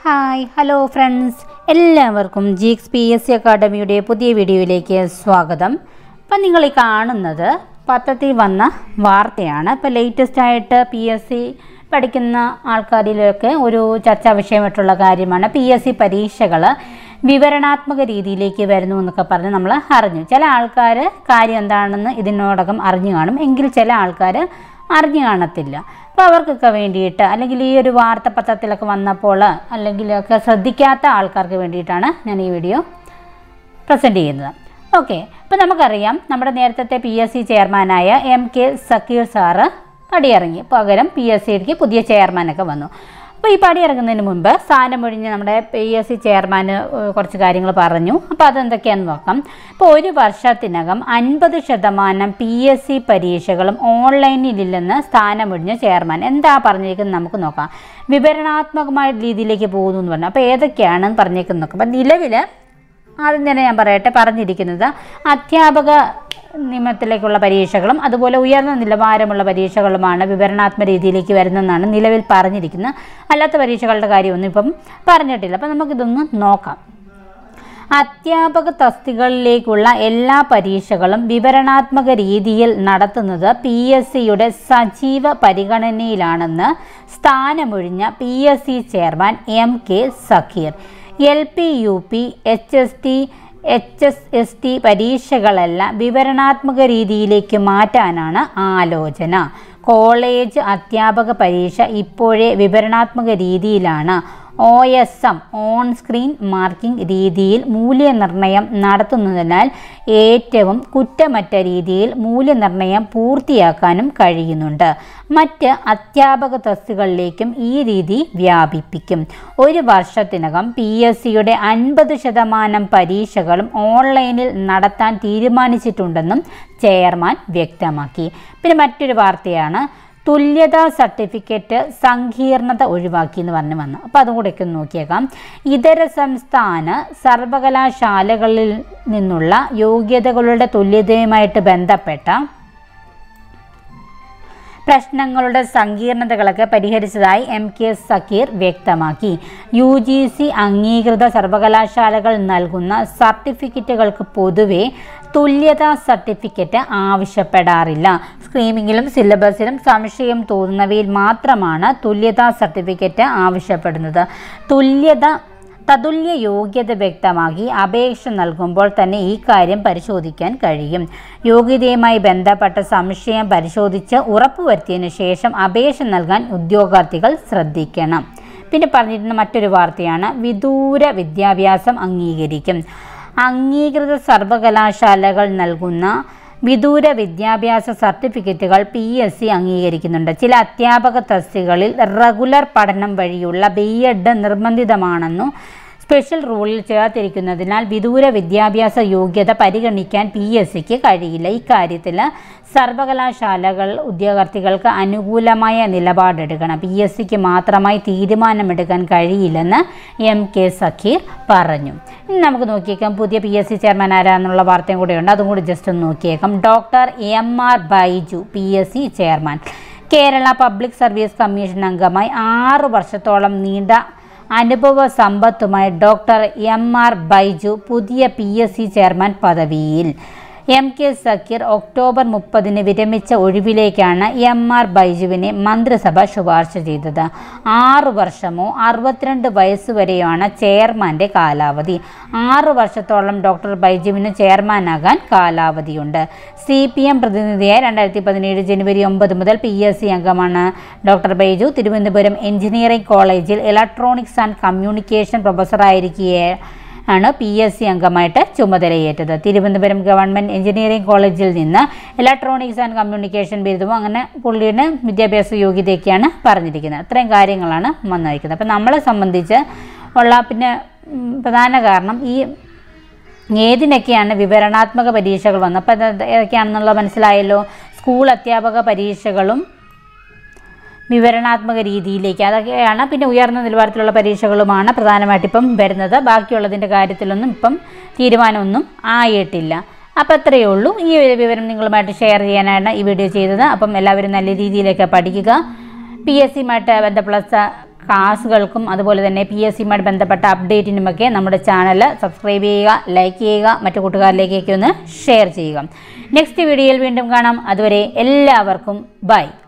hi hello friends എല്ലാവർക്കും Geeks P S C അക്കാഡമിയുടെ പുതിയ വീഡിയോയിലേക്ക് സ്വാഗതം അപ്പം നിങ്ങൾ ഈ കാണുന്നത് പത്രത്തിൽ വന്ന വാർത്തയാണ് ഇപ്പോൾ ലേറ്റസ്റ്റ് ആയിട്ട് പി എസ് സി പഠിക്കുന്ന ആൾക്കാരിലൊക്കെ ഒരു ചർച്ചാ വിഷയമായിട്ടുള്ള കാര്യമാണ് പി എസ് സി പരീക്ഷകൾ വിവരണാത്മക രീതിയിലേക്ക് വരുന്നു എന്നൊക്കെ പറഞ്ഞ് നമ്മൾ അറിഞ്ഞു ചില ആൾക്കാർ കാര്യം എന്താണെന്ന് ഇതിനോടകം അറിഞ്ഞു കാണും എങ്കിൽ ചില ആൾക്കാർ അറിഞ്ഞു കാണത്തില്ല അപ്പോൾ അവർക്കൊക്കെ വേണ്ടിയിട്ട് അല്ലെങ്കിൽ ഈ ഒരു വാർത്ത പത്രത്തിലൊക്കെ വന്നപ്പോൾ അല്ലെങ്കിൽ ഒക്കെ ശ്രദ്ധിക്കാത്ത ആൾക്കാർക്ക് വേണ്ടിയിട്ടാണ് ഞാൻ ഈ വീഡിയോ പ്രസൻറ്റ് ചെയ്യുന്നത് ഓക്കെ ഇപ്പോൾ നമുക്കറിയാം നമ്മുടെ നേരത്തെ പി എസ് സി ചെയർമാനായ എം കെ സക്കീർ സാറ് പടിയിറങ്ങി പകരം പി എസ് സിക്ക് പുതിയ ചെയർമാനൊക്കെ വന്നു അപ്പോൾ ഈ പടിയിറങ്ങുന്നതിന് മുമ്പ് സ്ഥാനം ഒഴിഞ്ഞ് നമ്മുടെ പി എസ് സി ചെയർമാൻ കുറച്ച് കാര്യങ്ങൾ പറഞ്ഞു അപ്പോൾ അതെന്തൊക്കെയാണെന്ന് നോക്കാം ഇപ്പോൾ ഒരു വർഷത്തിനകം അൻപത് ശതമാനം പി എസ് സി പരീക്ഷകളും ഓൺലൈനിലില്ലെന്ന് സ്ഥാനമൊഴിഞ്ഞ ചെയർമാൻ എന്താ പറഞ്ഞേക്കുന്നത് നമുക്ക് നോക്കാം വിവരണാത്മകമായ രീതിയിലേക്ക് പോകുന്നു എന്ന് പറഞ്ഞു അപ്പോൾ ഏതൊക്കെയാണെന്ന് പറഞ്ഞേക്കുന്നത് നോക്കാം അപ്പോൾ നിലവിൽ ആദ്യം തന്നെ ഞാൻ പറയട്ടെ പറഞ്ഞിരിക്കുന്നത് അധ്യാപക നിയമത്തിലേക്കുള്ള പരീക്ഷകളും അതുപോലെ ഉയർന്ന നിലവാരമുള്ള പരീക്ഷകളുമാണ് വിവരണാത്മക രീതിയിലേക്ക് വരുന്നതെന്നാണ് നിലവിൽ പറഞ്ഞിരിക്കുന്നത് അല്ലാത്ത പരീക്ഷകളുടെ കാര്യമൊന്നും ഇപ്പം പറഞ്ഞിട്ടില്ല അപ്പം നമുക്കിതൊന്ന് നോക്കാം അധ്യാപക തസ്തികകളിലേക്കുള്ള എല്ലാ പരീക്ഷകളും വിവരണാത്മക രീതിയിൽ നടത്തുന്നത് പി എസ് സിയുടെ സജീവ പരിഗണനയിലാണെന്ന് സ്ഥാനമൊഴിഞ്ഞ P S C chairman M K Zakir L P U P H S T H S S T പരീക്ഷകളെല്ലാം വിവരണാത്മക രീതിയിലേക്ക് മാറ്റാനാണ് ആലോചന കോളേജ് അധ്യാപക പരീക്ഷ ഇപ്പോഴേ വിവരണാത്മക രീതിയിലാണ് O S M on screen marking രീതിയിൽ മൂല്യനിർണ്ണയം നടത്തുന്നതിനാൽ ഏറ്റവും കുറ്റമറ്റ രീതിയിൽ മൂല്യനിർണ്ണയം പൂർത്തിയാക്കാനും കഴിയുന്നുണ്ട് മറ്റ് അധ്യാപക തസ്തികളിലേക്കും ഈ രീതി വ്യാപിപ്പിക്കും ഒരു വർഷത്തിനകം പി എസ് സിയുടെ അൻപത് ശതമാനം പരീക്ഷകളും ഓൺലൈനിൽ നടത്താൻ തീരുമാനിച്ചിട്ടുണ്ടെന്നും ചെയർമാൻ വ്യക്തമാക്കി പിന്നെ മറ്റൊരു വാർത്തയാണ് തുല്യതാ സർട്ടിഫിക്കറ്റ് സങ്കീർണത ഒഴിവാക്കി എന്ന് പറഞ്ഞു വന്നു അപ്പോൾ അതും കൂടെ ഒക്കെ ഒന്ന് നോക്കിയേക്കാം ഇതര സംസ്ഥാന സർവകലാശാലകളിൽ നിന്നുള്ള യോഗ്യതകളുടെ തുല്യതയുമായിട്ട് ബന്ധപ്പെട്ട പ്രശ്നങ്ങളുടെ സങ്കീർണതകളൊക്കെ പരിഹരിച്ചതായി എം കെ സക്കീർ വ്യക്തമാക്കി യു ജി സി അംഗീകൃത സർവകലാശാലകൾ നൽകുന്ന സർട്ടിഫിക്കറ്റുകൾക്ക് പൊതുവെ തുല്യതാ സർട്ടിഫിക്കറ്റ് ആവശ്യപ്പെടാറില്ല സ്ക്രീമിങ്ങിലും സിലബസിലും സംശയം തോന്നുന്നവയിൽ മാത്രമാണ് തുല്യതാ സർട്ടിഫിക്കറ്റ് ആവശ്യപ്പെടുന്നത് തുല്യത തതുല്യ യോഗ്യത വ്യക്തമാക്കി അപേക്ഷ നൽകുമ്പോൾ തന്നെ ഈ കാര്യം പരിശോധിക്കാൻ കഴിയും യോഗ്യതയുമായി ബന്ധപ്പെട്ട സംശയം പരിശോധിച്ച് ഉറപ്പുവരുത്തിയതിനു ശേഷം അപേക്ഷ നൽകാൻ ഉദ്യോഗാർത്ഥികൾ ശ്രദ്ധിക്കണം പിന്നെ പറഞ്ഞിരുന്ന മറ്റൊരു വാർത്തയാണ് വിദൂര വിദ്യാഭ്യാസം അംഗീകരിക്കും അംഗീകൃത സർവകലാശാലകൾ നൽകുന്ന വിദൂര വിദ്യാഭ്യാസ സർട്ടിഫിക്കറ്റുകൾ പി എസ് സി അംഗീകരിക്കുന്നുണ്ട് ചില അധ്യാപക തസ്തികളിൽ റെഗുലർ പഠനം വഴിയുള്ള ബി എഡ് നിർബന്ധിതമാണെന്നു സ്പെഷ്യൽ റൂളിൽ ചേർത്തിരിക്കുന്നതിനാൽ വിദൂര വിദ്യാഭ്യാസ യോഗ്യത പരിഗണിക്കാൻ പി എസ് സിക്ക് കഴിയില്ല ഇക്കാര്യത്തിൽ സർവകലാശാലകൾ ഉദ്യോഗാർത്ഥികൾക്ക് അനുകൂലമായ നിലപാടെടുക്കണം പി എസ് സിക്ക് മാത്രമായി തീരുമാനമെടുക്കാൻ കഴിയില്ലെന്ന് എം കെ സഖീർ പറഞ്ഞു ഇനി നമുക്ക് നോക്കിയേക്കാം പുതിയ പി എസ് സി ചെയർമാൻ ആരാന്നുള്ള വാർത്തയും കൂടെയുണ്ട് അതും കൂടി ജസ്റ്റ് ഒന്ന് നോക്കിയേക്കാം doctor M R Baiju P S C chairman Kerala public service commission അംഗമായി ആറ് വർഷത്തോളം നീണ്ട അനുഭവ സമ്പത്തുമായി ഡോക്ടർ എം ആർ ബൈജു പുതിയ പി എസ് സി ചെയർമാൻ പദവിയിൽ എം കെ സക്കീർ ഒക്ടോബർ മുപ്പതിന് വിരമിച്ച ഒഴിവിലേക്കാണ് എം ആർ ബൈജുവിനെ മന്ത്രിസഭ ശുപാർശ ചെയ്തത് ആറു വർഷമോ അറുപത്തിരണ്ട് വയസ്സ് വരെയാണ് ചെയർമാൻ്റെ കാലാവധി ആറു വർഷത്തോളം ഡോക്ടർ ബൈജുവിന് ചെയർമാനാകാൻ കാലാവധിയുണ്ട് സി പി എം പ്രതിനിധിയായി രണ്ടായിരത്തി പതിനേഴ് ജനുവരി ഒമ്പത് മുതൽ പി എസ് സി അംഗമാണ് ഡോക്ടർ ബൈജു തിരുവനന്തപുരം എഞ്ചിനീയറിംഗ് കോളേജിൽ ഇലക്ട്രോണിക്സ് ആൻഡ് കമ്മ്യൂണിക്കേഷൻ പ്രൊഫസറായിരിക്കെ ആണ് പി എസ് സി അംഗമായിട്ട് ചുമതലയേറ്റത് തിരുവനന്തപുരം ഗവൺമെൻറ് എഞ്ചിനീയറിംഗ് കോളേജിൽ നിന്ന് ഇലക്ട്രോണിക്സ് ആൻഡ് കമ്മ്യൂണിക്കേഷൻ ബിരുദവും അങ്ങനെ പുള്ളിയുടെ വിദ്യാഭ്യാസ യോഗ്യതയൊക്കെയാണ് പറഞ്ഞിരിക്കുന്നത് അത്രയും കാര്യങ്ങളാണ് വന്നിരിക്കുന്നത് അപ്പം നമ്മളെ സംബന്ധിച്ച് ഉള്ള പിന്നെ ഉം, പ്രധാന കാരണം ഈ ഏതിനൊക്കെയാണ് വിവരണാത്മക പരീക്ഷകൾ വന്നത് അപ്പോൾ അത് ഏതൊക്കെയാണെന്നുള്ളത് മനസ്സിലായല്ലോ സ്കൂൾ അധ്യാപക പരീക്ഷകളും വിവരണാത്മക രീതിയിലേക്ക് അതൊക്കെയാണ് പിന്നെ ഉയർന്ന നിലവാരത്തിലുള്ള പരീക്ഷകളുമാണ് പ്രധാനമായിട്ട് ഇപ്പം വരുന്നത് ബാക്കിയുള്ളതിൻ്റെ കാര്യത്തിലൊന്നും ഇപ്പം തീരുമാനമൊന്നും ആയിട്ടില്ല അപ്പോൾ അത്രയേ ഉള്ളൂ ഈ ഒരു വിവരം നിങ്ങളുമായിട്ട് ഷെയർ ചെയ്യാനാണ് ഈ വീഡിയോ ചെയ്തത് അപ്പം എല്ലാവരും നല്ല രീതിയിലൊക്കെ പഠിക്കുക പി എസ് സിയുമായിട്ട് ബന്ധപ്പെട്ട സ- ക്ലാസ്സുകൾക്കും അതുപോലെ തന്നെ പി എസ് സിയുമായി ബന്ധപ്പെട്ട അപ്ഡേറ്റിനുമൊക്കെ നമ്മുടെ ചാനൽ സബ്സ്ക്രൈബ് ചെയ്യുക ലൈക്ക് ചെയ്യുക മറ്റു കൂട്ടുകാരിലേക്കൊക്കെ ഒന്ന് ഷെയർ ചെയ്യുക നെക്സ്റ്റ് വീഡിയോയിൽ വീണ്ടും കാണാം അതുവരെ എല്ലാവർക്കും ബൈ